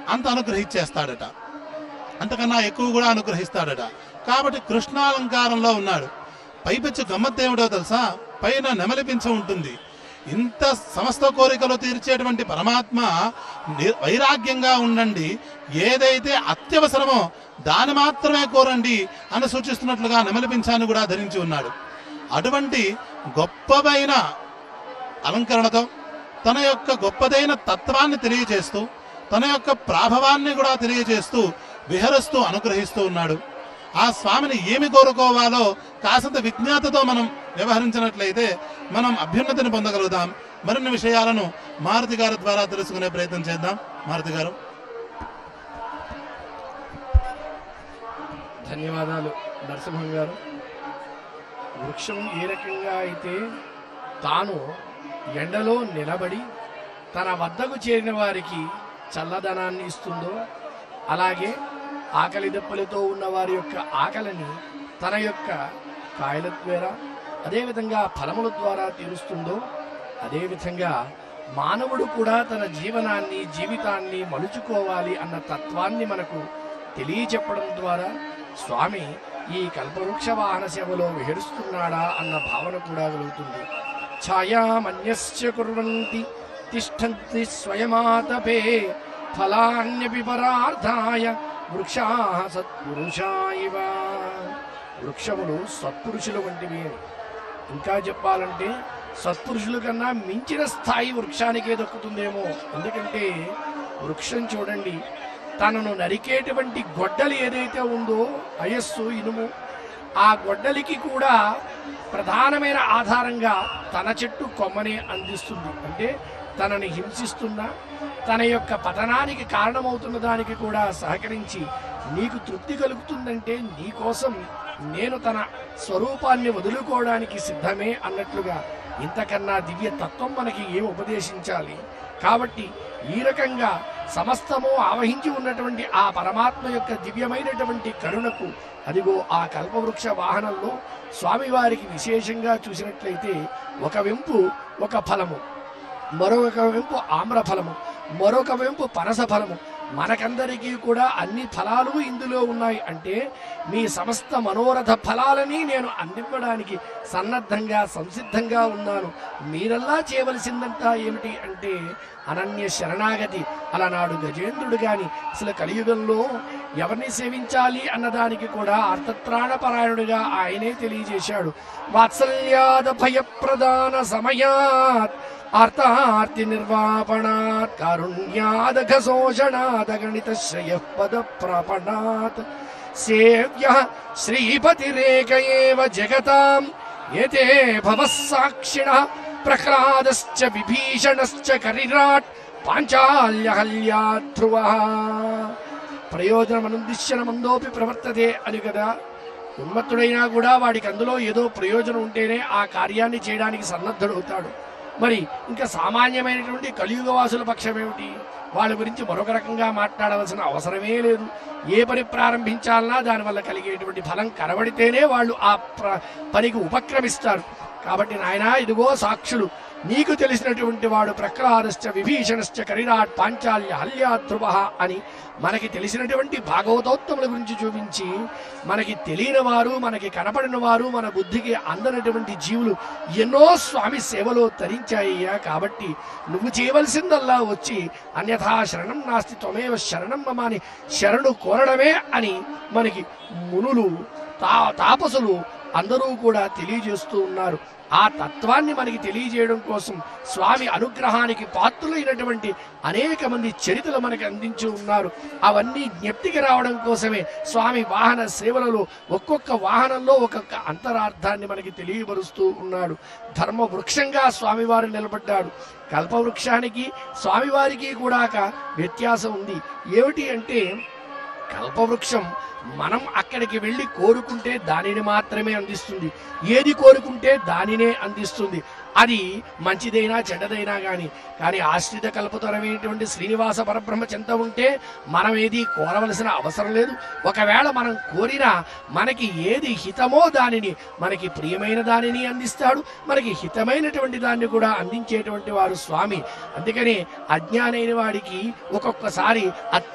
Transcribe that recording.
అంత అనుగ్రహించేస్తాడట అంతకన్నా ఎక్కువ కూడా అనుగ్రహిస్తాడట కాబట్టి కృష్ణాలంకారంలో ఉన్నాడు పైపెచ్చు గమ్మత్తేమిటో తెలుసా పైన నెమలిపించ ఉంటుంది ఇంత సమస్త కోరికలు తీర్చేటువంటి పరమాత్మ ని- వైరాగ్యంగా ఉండండి ఏదైతే అత్యవసరమో దాని మాత్రమే కోరండి అని సూచిస్తున్నట్లుగా నెమలిపించాన్ని కూడా ధరించి ఉన్నాడు అటువంటి గొప్పవైన అలంకరణతో తన యొక్క గొప్పదైన తత్వాన్ని తెలియజేస్తూ తన యొక్క ప్రాభవాన్ని కూడా తెలియజేస్తూ విహరిస్తూ అనుగ్రహిస్తూ ఉన్నాడు ఆ స్వామిని ఏమి కోరుకోవాలో కాసంత విజ్ఞాతతో మనం వ్యవహరించినట్లయితే మనం అభ్యున్నతిని పొందగలుగుతాం మరిన్ని విషయాలను మారుతి గారి ద్వారా తెలుసుకునే ప్రయత్నం చేద్దాం మారుతి గారు ధన్యవాదాలు నరసింహం గారు వృక్షం ఏ రకంగా అయితే తాను ఎండలో నిలబడి తన వద్దకు చేరిన వారికి చల్లదనాన్ని ఇస్తుందో అలాగే ఆకలి దెబ్బలతో ఉన్న వారి యొక్క ఆకలిని తన యొక్క కాయల ద్వారా అదేవిధంగా ఫలముల ద్వారా తీరుస్తుందో అదేవిధంగా మానవుడు కూడా తన జీవనాన్ని జీవితాన్ని మలుచుకోవాలి అన్న తత్వాన్ని మనకు తెలియచెప్పడం ద్వారా స్వామి ఈ కల్పవృక్ష వాహన సేవలో విహరిస్తున్నాడా అన్న భావన కూడా కలుగుతుంది ఛాయామన్యశ్చ కుర్వంతి తిష్టంతి స్వయమాతపే ఫలాన్యపి పరార్థాయ వృక్షా సత్పురుషా ఇవ వృక్షములు సత్పురుషుల వంటివి అని ఇంకా చెప్పాలంటే సత్పురుషుల కన్నా మించిన స్థాయి వృక్షానికే దక్కుతుందేమో ఎందుకంటే వృక్షం చూడండి తనను నరికేటువంటి గొడ్డలి ఏదైతే ఉందో అయస్సు ఇనుము ఆ గొడ్డలికి కూడా ప్రధానమైన ఆధారంగా తన చెట్టు కొమ్మనే అందిస్తుంది అంటే తనని హింసిస్తున్న తన యొక్క పతనానికి కారణమవుతున్న దానికి కూడా సహకరించి నీకు తృప్తి కలుగుతుందంటే నీ కోసం నేను తన స్వరూపాన్ని వదులుకోవడానికి సిద్ధమే అన్నట్లుగా ఇంతకన్నా దివ్య తత్వం మనకి ఏం ఉపదేశించాలి కాబట్టి ఈ రకంగా సమస్తము ఆవహించి ఉన్నటువంటి ఆ పరమాత్మ యొక్క దివ్యమైనటువంటి కరుణకు అదిగో ఆ కల్పవృక్ష వాహనంలో స్వామివారికి విశేషంగా చూసినట్లయితే ఒక వెంపు ఒక ఫలము మరొక వెంపు ఆమ్ర ఫలము మరొక వెంపు పనస ఫలము మనకందరికీ కూడా అన్ని ఫలాలు ఇందులో ఉన్నాయి అంటే మీ సమస్త మనోరథ ఫలాలని నేను అందివ్వడానికి సన్నద్ధంగా సంసిద్ధంగా ఉన్నాను మీరల్లా చేయవలసిందంతా ఏమిటి అంటే అనన్య శరణాగతి అలనాడు గజేంద్రుడు గాని అసలు కలియుగంలో ఎవరిని సేవించాలి అన్నదానికి కూడా అర్థత్రాణపరాయణుడిగా ఆయనే తెలియజేశాడు వాత్సల్యాద భయప్రదాన సమయాత్ ఆర్తార్తి నిర్వాపణాత్ కారుణ్యాదఘ శోషణాద్ గణిత శ్రేయ పద ప్రపణాత్ సేవ్య శ్రీపతిరేక ఏవ జగతాం ఏతే భవః సాక్షిణ ప్రహ్లాదశ్చ విభీషణశ్చ కరిరాట్ పాంచాల్యహల్యా ధ్రువ ప్రయోజనమనుదిశ్యన మందోపి ప్రవర్తతే అని కదా ఉన్మత్తుడైనా కూడా వాడికి అందులో ఏదో ప్రయోజనం ఉంటేనే ఆ కార్యాన్ని చేయడానికి సన్నద్ధుడవుతాడు మరి ఇంకా సామాన్యమైనటువంటి కలియుగ వాసుల పక్షం ఏమిటి వాళ్ళ గురించి మరొక రకంగా మాట్లాడవలసిన అవసరమే లేదు ఏ పని ప్రారంభించాలన్నా దానివల్ల కలిగేటువంటి ఫలం కనబడితేనే వాళ్ళు ఆ ప్ర- పనికి ఉపక్రమిస్తారు కాబట్టి నాయనా ఇదిగో సాక్షులు నీకు తెలిసినటువంటి వాడు ప్రహ్లాదశ్చ విభీషణశ్చ కరిరాట్ పాంచాల్య హల్యా ధ్రువ అని మనకి తెలిసినటువంటి భాగవతోత్తముల గురించి చూపించి మనకి తెలియని వారు మనకి కనపడిన వారు మన బుద్ధికి అందనటువంటి జీవులు ఎన్నో స్వామి సేవలో తరించాయ్యా కాబట్టి నువ్వు చేయవలసిందల్లా వచ్చి అన్యథా శరణం నాస్తి త్వమేవ శరణం మమ అని శరణు కోరడమే అని మనకి మునులు తా తాపసులు అందరూ కూడా తెలియజేస్తూ ఉన్నారు ఆ తత్వాన్ని మనకి తెలియజేయడం కోసం స్వామి అనుగ్రహానికి పాత్రులైనటువంటి అనేక మంది చరిత్రలు మనకి అందించి ఉన్నారు అవన్నీ జ్ఞప్తికి రావడం కోసమే స్వామి వాహన సేవలలో ఒక్కొక్క వాహనంలో ఒక్కొక్క అంతరార్థాన్ని మనకి తెలియపరుస్తూ ఉన్నాడు ధర్మ వృక్షంగా స్వామివారు నిలబడ్డాడు కల్పవృక్షానికి స్వామివారికి కూడా ఒక వ్యత్యాసం ఉంది ఏమిటి అంటే కల్పవృక్షం మనం అక్కడికి వెళ్ళి కోరుకుంటే దానిని మాత్రమే అందిస్తుంది ఏది కోరుకుంటే దానినే అందిస్తుంది అది మంచిదైనా చెడ్డదైనా గాని కానీ ఆశ్రిత కల్పతరమైనటువంటి శ్రీనివాస పరబ్రహ్మ చెంత ఉంటే మనం ఏది కోరవలసిన అవసరం లేదు ఒకవేళ మనం కోరినా మనకి ఏది హితమో దానిని మనకి ప్రియమైన దానిని అందిస్తాడు మనకి హితమైనటువంటి దాన్ని కూడా అందించేటువంటి వారు స్వామి అందుకని అజ్ఞానైన వాడికి ఒక్కొక్కసారి